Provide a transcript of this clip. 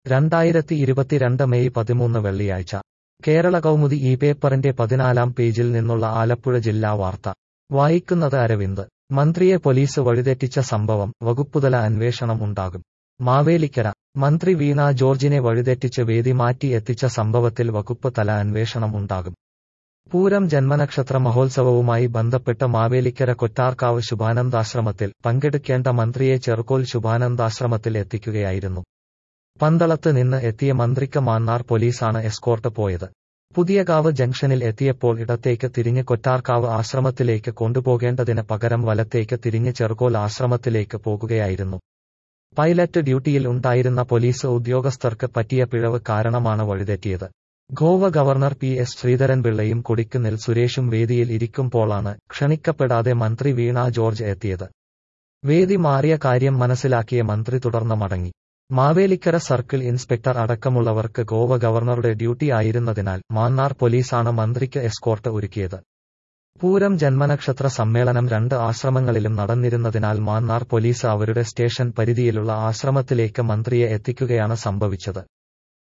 രണ്ടായിരത്തി ഇരുപത്തിരണ്ട് മെയ് പതിമൂന്ന് വെള്ളിയാഴ്ച കേരള കൗമുദി ഈ പേപ്പറിന്റെ പതിനാലാം പേജിൽ നിന്നുള്ള ആലപ്പുഴ ജില്ലാ വാർത്ത വായിക്കുന്നത് അരവിന്ദ് മന്ത്രിയെ പോലീസ് വഴിതെറ്റിച്ച സംഭവം വകുപ്പുതല അന്വേഷണം ഉണ്ടാകും മാവേലിക്കര മന്ത്രി വീണ ജോർജിനെ വഴിതെറ്റിച്ച് വേദി മാറ്റി എത്തിച്ച സംഭവത്തിൽ വകുപ്പ് തല അന്വേഷണം ഉണ്ടാകും പൂരം ജന്മനക്ഷത്ര മഹോത്സവവുമായി ബന്ധപ്പെട്ട് മാവേലിക്കര കൊറ്റാർക്കാവ് ശുഭാനന്ദാശ്രമത്തിൽ പങ്കെടുക്കേണ്ട മന്ത്രിയെ ചെറുകോൽ ശുഭാനന്ദാശ്രമത്തിൽ എത്തിക്കുകയായിരുന്നു പന്തളത്ത് നിന്ന് എത്തിയ മന്ത്രിക്ക് മാന്നാർ പോലീസാണ് എസ്കോർട്ട് പോയത് പുതിയകാവ് ജംഗ്ഷനിൽ എത്തിയപ്പോൾ ഇടത്തേക്ക് തിരിഞ്ഞ് കൊറ്റാർക്കാവ് ആശ്രമത്തിലേക്ക് കൊണ്ടുപോകേണ്ടതിന് പകരം വലത്തേക്ക് തിരിഞ്ഞ് ചെറുകോൽ ആശ്രമത്തിലേക്ക് പോകുകയായിരുന്നു പൈലറ്റ് ഡ്യൂട്ടിയിൽ ഉണ്ടായിരുന്ന പോലീസ് ഉദ്യോഗസ്ഥർക്ക് പറ്റിയ പിഴവ് കാരണമാണ് വഴിതെറ്റിയത് ഗോവ ഗവർണർ പി എസ് ശ്രീധരൻപിള്ളയും കൊടിക്കുന്നിൽ സുരേഷും വേദിയിൽ ഇരിക്കുമ്പോഴാണ് ക്ഷണിക്കപ്പെടാതെ മന്ത്രി വീണ ജോർജ് എത്തിയത് വേദി മാറിയ കാര്യം മനസ്സിലാക്കിയ മന്ത്രി തുടർന്ന് മടങ്ങി മാവേലിക്കര സർക്കിൾ ഇൻസ്പെക്ടർ അടക്കമുള്ളവർക്ക് ഗോവ ഗവർണറുടെ ഡ്യൂട്ടി ആയിരുന്നതിനാൽ മാന്നാർ പോലീസാണ് മന്ത്രിക്ക് എസ്കോർട്ട് ഒരുക്കിയത് പൂരം ജന്മനക്ഷത്ര സമ്മേളനം രണ്ട് ആശ്രമങ്ങളിലും നടന്നിരുന്നതിനാൽ മാന്നാർ പോലീസ് അവരുടെ സ്റ്റേഷൻ പരിധിയിലുള്ള ആശ്രമത്തിലേക്ക് മന്ത്രിയെ എത്തിക്കുകയാണ് സംഭവിച്ചത്